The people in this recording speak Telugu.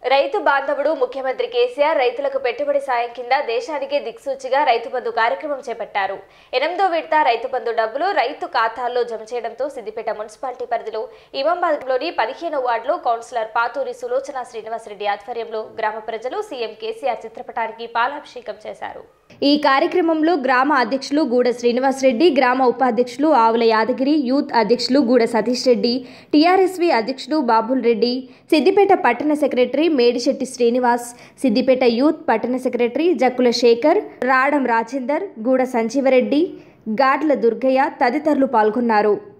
రైతు బాంధవుడు ముఖ్యమంత్రి కేసీఆర్ రైతులకు పెట్టుబడి సాయం కింద దేశానికే దిక్సూచిగా రైతు బంధు కార్యక్రమం చేపట్టారు ఎనిమిదో విడత రైతు బంధు డబ్బులు రైతు ఖాతాల్లో జమ చేయడంతో సిద్దిపేట మున్సిపాలిటీ పరిధిలో ఇమాంబాద్లోని పదిహేను వార్డులో కౌన్సిలర్ పాతూరి సులోచన శ్రీనివాసరెడ్డి ఆధ్వర్యంలో గ్రామ ప్రజలు సీఎం కేసీఆర్ చిత్రపటానికి పాలాభిషేకం చేశారు ఈ కార్యక్రమంలో గ్రామ అధ్యక్షులు గూడ శ్రీనివాసరెడ్డి గ్రామ ఉపాధ్యక్షులు ఆవుల యాదగిరి యూత్ అధ్యక్షులు గూడ సతీష్ రెడ్డి టీఆర్ఎస్వి అధ్యక్షుడు బాబుల్ రెడ్డి సిద్దిపేట పట్టణ సెక్రటరీ మేడిశెట్టి శ్రీనివాస్ సిద్దిపేట యూత్ పట్టణ సెక్రటరీ జక్కుల శేఖర్ రాడం రాజేందర్ గూడ సంజీవరెడ్డి గాడ్ల దుర్గయ్య తదితరులు పాల్గొన్నారు